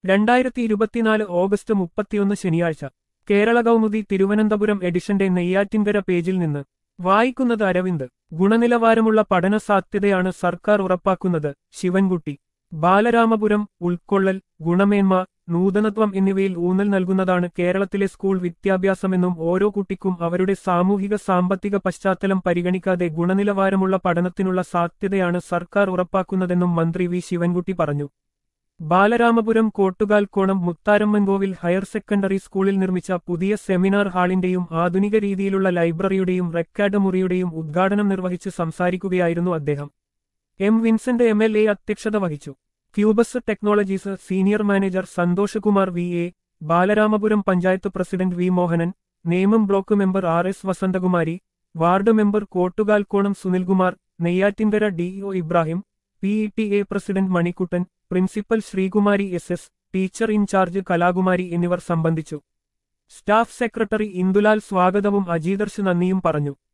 രണ്ടായിരത്തി ഇരുപത്തിനാല് ഓഗസ്റ്റ് മുപ്പത്തിയൊന്ന് ശനിയാഴ്ച കേരള കൗമുദി തിരുവനന്തപുരം എഡിഷന്റെ നെയ്യാറ്റിൻകര പേജിൽ നിന്ന് വായിക്കുന്നത് അരവിന്ദ് ഗുണനിലവാരമുള്ള പഠന സാധ്യതയാണ് സർക്കാർ ഉറപ്പാക്കുന്നത് ശിവൻകുട്ടി ബാലരാമപുരം ഉൾക്കൊള്ളൽ ഗുണമേന്മ നൂതനത്വം എന്നിവയിൽ ഊന്നൽ നൽകുന്നതാണ് കേരളത്തിലെ സ്കൂൾ വിദ്യാഭ്യാസമെന്നും ഓരോ കുട്ടിക്കും അവരുടെ സാമൂഹിക സാമ്പത്തിക പശ്ചാത്തലം പരിഗണിക്കാതെ ഗുണനിലവാരമുള്ള പഠനത്തിനുള്ള സാധ്യതയാണ് സർക്കാർ ഉറപ്പാക്കുന്നതെന്നും മന്ത്രി വി ശിവൻകുട്ടി പറഞ്ഞു ബാലരാമപുരം കോട്ടുകാൽക്കോണം മുത്താരമ്മൻകോവിൽ ഹയർ സെക്കൻഡറി സ്കൂളിൽ നിർമ്മിച്ച പുതിയ സെമിനാർ ഹാളിന്റെയും ആധുനിക രീതിയിലുള്ള ലൈബ്രറിയുടെയും റെക്കാർഡ് മുറിയുടെയും ഉദ്ഘാടനം നിർവഹിച്ച് സംസാരിക്കുകയായിരുന്നു അദ്ദേഹം M Vincent M L A അധ്യക്ഷത വഹിച്ചു Cubes technologies senior manager Santhosh Kumar V A Balaramapuram panchayat president V Mohanan Nemom block member R S Vasanthakumari ward member Kottukalkonam Sunilkumar Neyyattinkara DEO Ibrahim P E T A president Manikuttan principal Sreekumari S S teacher incharge Kalakumari എന്നിവർ സംബന്ധിച്ചു സ്റ്റാഫ് സെക്രട്ടറി ഇന്ദുലാൽ സ്വാഗതവും അജീദർശ് നന്ദിയും പറഞ്ഞു